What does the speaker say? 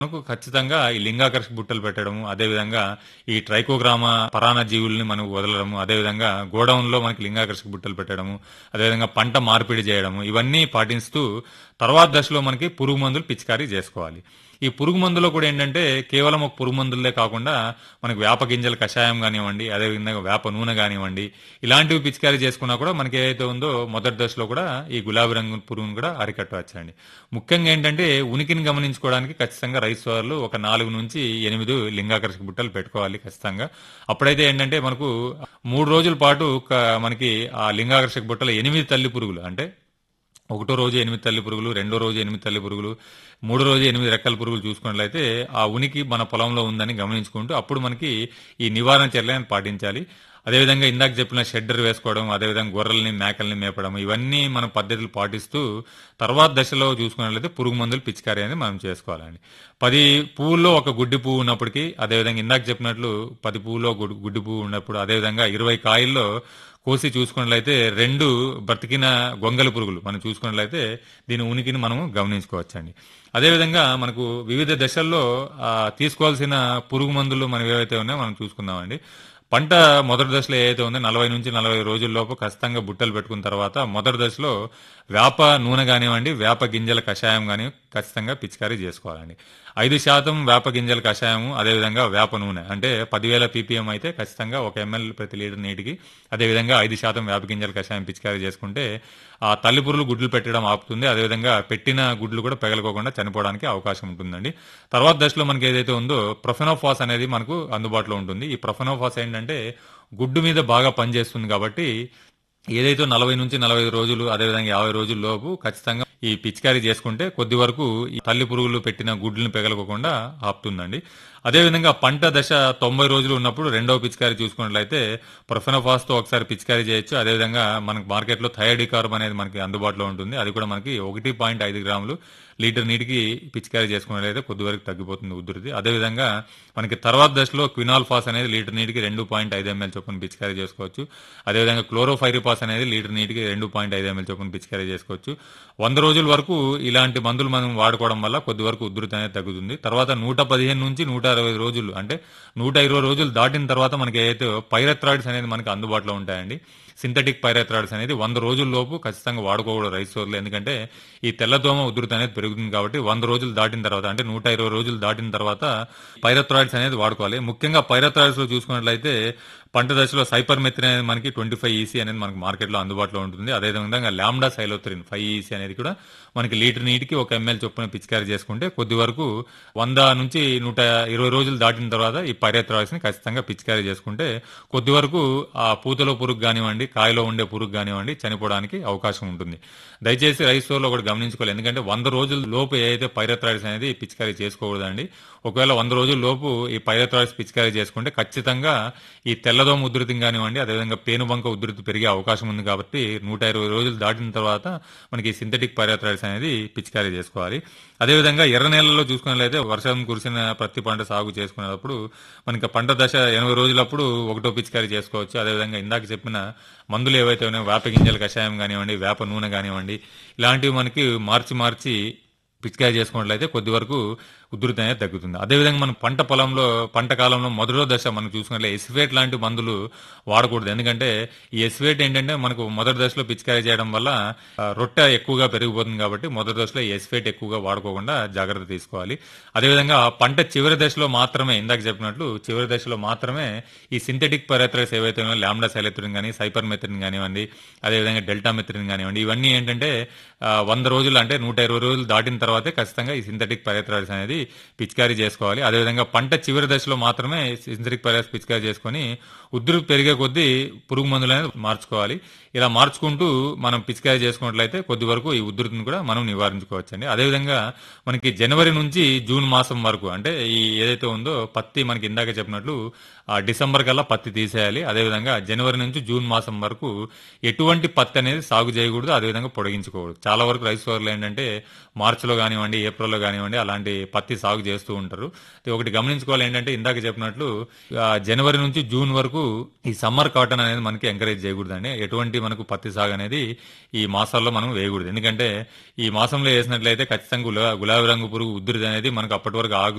మనకు ఖచ్చితంగా ఈ లింగాకర్షక బుట్టలు పెట్టడం అదేవిధంగా ఈ ట్రైకోగ్రామ పరాణ జీవుల్ని మనం వదలడము అదేవిధంగా గోడౌన్లో మనకి లింగాకర్షక బుట్టలు పెట్టడము అదేవిధంగా పంట మార్పిడి చేయడము ఇవన్నీ పాటిస్తూ తర్వాత దశలో మనకి పురుగు మందులు పిచికారీ చేసుకోవాలి ఈ పురుగు మందులో కూడా ఏంటంటే కేవలం ఒక పురుగు మందులే కాకుండా మనకి వేప గింజల కషాయం కానివ్వండి అదేవిధంగా వేప నూనె కానివ్వండి ఇలాంటివి పిచికారీ చేసుకున్నా కూడా మనకి ఏదైతే ఉందో మొదటి దశలో కూడా ఈ గులాబీ రంగు పురుగును కూడా అరికట్టవచ్చండి ముఖ్యంగా ఏంటంటే ఉనికిని గమనించుకోవడానికి ఖచ్చితంగా రైతు సోదరులు ఒక నాలుగు నుంచి ఎనిమిది లింగాకర్షక బుట్టలు పెట్టుకోవాలి ఖచ్చితంగా అప్పుడైతే ఏంటంటే మనకు మూడు రోజుల పాటు క- మనకి ఆ లింగాకర్షక బుట్టలు ఎనిమిది తల్లి పురుగులు అంటే ఒకటో రోజు ఎనిమిది తల్లి పురుగులు రెండో రోజు ఎనిమిది తల్లి పురుగులు మూడో రోజు ఎనిమిది రెక్కల పురుగులు చూసుకున్నట్లయితే ఆ ఉనికి మన పొలంలో ఉందని గమనించుకుంటూ అప్పుడు మనకి ఈ నివారణ చర్యలను పాటించాలి అదేవిధంగా ఇందాక చెప్పిన షెడ్డర్ వేసుకోవడం అదేవిధంగా గొర్రెల్ని మేకల్ని మేపడం ఇవన్నీ మన పద్ధతులు పాటిస్తూ తర్వాత దశలో చూసుకున్నట్లయితే పురుగు మందులు పిచికారీ అనేది మనం చేసుకోవాలండి పది పువ్వుల్లో ఒక గుడ్డి పువ్వు ఉన్నప్పటికీ అదేవిధంగా ఇందాక చెప్పినట్లు పది పువ్వులో గుడ్- గుడ్డి పువ్వు ఉన్నప్పుడు అదేవిధంగా ఇరవై కాయల్లో కోసి చూసుకున్నట్లయితే రెండు బ్రతికిన గొంగలి పురుగులు మనం చూసుకున్నట్లయితే దీని ఉనికిని మనం గమనించుకోవచ్చండి అదేవిధంగా మనకు వివిధ దశల్లో ఆ, తీసుకోవాల్సిన పురుగు మందులు మనం ఏవైతే ఉన్నాయో మనం చూసుకుందామండి పంట మొదటి దశలో ఏదైతే ఉందో నలభై నుంచి నలభై రోజుల లోపు ఖచ్చితంగా బుట్టలు పెట్టుకున్న తర్వాత మొదటి దశలో వేప నూనె కానివ్వండి వేప గింజల కషాయం కానీ ఖచ్చితంగా పిచికారీ చేసుకోవాలండి ఐదు శాతం వేప గింజల కషాయము అదేవిధంగా వేప నూనె అంటే పదివేల పీపీఎం అయితే ఖచ్చితంగా ఒక ఎంఎల్ ప్రతి లీటర్ నీటికి అదేవిధంగా ఐదు శాతం వేప గింజల కషాయం పిచికారీ చేసుకుంటే ఆ తల్లి పురుగులు గుడ్లు పెట్టడం ఆపుతుంది అదేవిధంగా పెట్టిన గుడ్లు కూడా పెగలకోకుండా చనిపోవడానికి అవకాశం ఉంటుందండి తర్వాత దశలో మనకి ఏదైతే ఉందో ప్రొఫెనోఫాస్ అనేది మనకు అందుబాటులో ఉంటుంది ఈ ప్రొఫెనోఫాస్ ఏంటంటే గుడ్డు మీద బాగా పనిచేస్తుంది కాబట్టి ఏదైతే నలభై నుంచి నలభై ఐదు రోజులు అదేవిధంగా యాభై రోజుల లోపు ఖచ్చితంగా ఈ పిచికారీ చేసుకుంటే కొద్ది వరకు ఈ తల్లి పురుగులు పెట్టిన గుడ్లను పెగలకోకుండా ఆపుతుందండి అదేవిధంగా పంట దశ తొంభై రోజులు ఉన్నప్పుడు రెండవ పిచికారీ చూసుకున్నట్లయితే ప్రొఫెనోఫాస్ తో ఒకసారి పిచికారీ చేయొచ్చు అదేవిధంగా మనకు మార్కెట్లో థయోడికార్బ్ అనేది మనకి అందుబాటులో ఉంటుంది అది కూడా మనకి ఒకటి పాయింట్ ఐదు గ్రాములు లీటర్ నీటికి పిచికారీ చేసుకున్నట్లయితే కొద్ది వరకు తగ్గిపోతుంది ఉధృతి అదేవిధంగా మనకి తర్వాత దశలో క్వినాల్ ఫాస్ అనేది లీటర్ నీటికి రెండు పాయింట్ ఐదు ఎంఎల్ చొప్పున పిచికారీ చేసుకోవచ్చు అదేవిధంగా క్లోరోఫైరిపాస్ అనేది లీటర్ నీటికి రెండు పాయింట్ ఐదు ఎంఎల్ చొప్పున పిచికారీ చేసుకోవచ్చు వంద రోజుల వరకు ఇలాంటి మందులు మనం వాడుకోవడం వల్ల కొద్ది వరకు ఉధృతి అనేది తగ్గుతుంది తర్వాత నూట పదిహేను నుంచి నూట అరవై రోజులు అంటే నూట ఇరవై రోజులు దాటిన తర్వాత మనకి ఏదైతే పైరథ్రాయిడ్స్ అనేది మనకి అందుబాటులో ఉంటాయండి సింథటిక్ పైరథ్రాయిడ్స్ అనేది వంద రోజుల లోపు ఖచ్చితంగా వాడుకోకూడదు రైస్ సోర్లు ఎందుకంటే ఈ తెల్లదోమ ఉధృతి అనేది పెరుగుతుంది కాబట్టి వంద రోజులు దాటిన తర్వాత అంటే నూట ఇరవై రోజులు దాటిన తర్వాత పైరథ్రాయిడ్స్ అనేది వాడుకోవాలి ముఖ్యంగా పైరథ్రాయిడ్స్ లో చూసుకున్నట్లయితే పంట దశలో సైపర్ మెథిన్ అనేది మనకి ట్వంటీ ఫైవ్ ఈసీ అనేది మనకి మార్కెట్లో అందుబాటులో ఉంటుంది అదేవిధంగా లాండా సైలోత్రిన్ ఫైవ్ ఈసీ అనేది కూడా మనకి లీటర్ నీటికి ఒక ఎంఎల్ చొప్పున పిచికారీ చేసుకుంటే కొద్ది వరకు వంద నుంచి నూట ఇరవై రోజులు దాటిన తర్వాత ఈ పైరథ్రాయిడ్స్ ని ఖచ్చితంగా పిచికారీ చేసుకుంటే కొద్ది వరకు ఆ పూతలో పురుగు కానివ్వండి కాయలో ఉండే పురుగు కానివ్వండి చనిపోవడానికి అవకాశం ఉంటుంది దయచేసి రైస్ స్టోర్లో ఒకటి గమనించుకోవాలి ఎందుకంటే వంద రోజుల లోపు ఏదైతే పైరథ్రాయిడ్స్ అనేది పిచికారీ చేసుకోకూడదండి ఒకవేళ వంద రోజుల లోపు ఈ పైరథ్రాయిడ్స్ పిచికారీ చేసుకుంటే ఖచ్చితంగా ఈ తెల్లదోమ ఉధృతి కానివ్వండి అదేవిధంగా పేనుబంక ఉధృతి పెరిగే అవకాశం ఉంది కాబట్టి నూట ఇరవై రోజులు దాటిన తర్వాత మనకి సింథటిక్ పైరథ్రాయిడ్స్ అనేది పిచికారీ చేసుకోవాలి అదేవిధంగా ఎర్ర నేలలో చూసుకున్నట్లయితే వర్షం కురిసిన ప్రతి పంట సాగు చేసుకునేటప్పుడు మనకి పంట దశ ఎనభై రోజులప్పుడు ఒకటో పిచికారీ చేసుకోవచ్చు అదేవిధంగా ఇందాక చెప్పిన మందులు ఏవైతే ఉన్నాయో వేప గింజల కషాయం కానివ్వండి వేప నూనె కానివ్వండి ఇలాంటివి మనకి మార్చి మార్చి పిచికారీ చేసుకున్నట్లయితే కొద్ది వరకు ఉధృతి అనేది తగ్గుతుంది అదేవిధంగా మనం పంట పొలంలో పంట కాలంలో మొదటి దశ మనం చూసుకున్నట్లయితే ఎసిఫేట్ లాంటి మందులు వాడకూడదు ఎందుకంటే ఈ ఎసిఫేట్ ఏంటంటే మనకు మొదటి దశలో పిచికారీ చేయడం వల్ల ఆ, రొట్టె ఎక్కువగా పెరిగిపోతుంది కాబట్టి మొదటి దశలో ఈ ఎసిఫేట్ ఎక్కువగా వాడుకోకుండా జాగ్రత్త తీసుకోవాలి అదేవిధంగా పంట చివరి దశలో మాత్రమే ఇందాక చెప్పినట్లు చివరి దశలో మాత్రమే ఈ సింథటిక్ పెరత్రైస్ ఏవైతే ఉన్నాయో లాండా సైలెత్రిన్ కానీ సైపర్ మెథరిన్ కానివ్వండి అదేవిధంగా డెల్టా మెథరిన్ కానివ్వండి ఇవన్నీ ఏంటంటే ఆ, వంద రోజులు అంటే నూట ఇరవై రోజులు దాటిన తర్వాతే ఖచ్చితంగా ఈ సింథటిక్ పెరత్రైస్ అనేది పిచికారీ చేసుకోవాలి అదేవిధంగా పంట చివరి దశలో మాత్రమే సింథటిక్ పెరత్రైస్ పిచికారీ చేసుకొని ఉధృతి పెరిగే కొద్దీ పురుగు మందులు అనేది మార్చుకోవాలి ఇలా మార్చుకుంటూ మనం పిచికారీ చేసుకున్నట్లయితే కొద్ది వరకు ఈ ఉధృతిని కూడా మనం నివారించుకోవచ్చండి అదేవిధంగా మనకి జనవరి నుంచి జూన్ మాసం వరకు అంటే ఈ ఏదైతే ఉందో పత్తి మనకి ఇందాక చెప్పినట్లు ఆ డిసెంబర్ కల్లా పత్తి తీసేయాలి అదేవిధంగా జనవరి నుంచి జూన్ మాసం వరకు ఎటువంటి పత్తి అనేది సాగు చేయకూడదు అదేవిధంగా పొడిగించుకోకూడదు చాలా వరకు రైస్ సోర్లు ఏంటంటే మార్చిలో కానివ్వండి ఏప్రిల్లో కానివ్వండి అలాంటి పత్తి పత్తి సాగు చేస్తూ ఉంటారు అయితే ఒకటి గమనించుకోవాలి ఏంటంటే ఇందాక చెప్పినట్లు ఆ, జనవరి నుంచి జూన్ వరకు ఈ సమ్మర్ కాటన్ అనేది మనకి ఎంకరేజ్ చేయకూడదండి ఎటువంటి మనకు పత్తి సాగు అనేది ఈ మాసాల్లో మనం వేయకూడదు ఎందుకంటే ఈ మాసంలో వేసినట్లయితే ఖచ్చితంగా గులా- గులాబీ రంగు పురుగు ఉధృతి అనేది మనకు అప్పటి వరకు ఆగు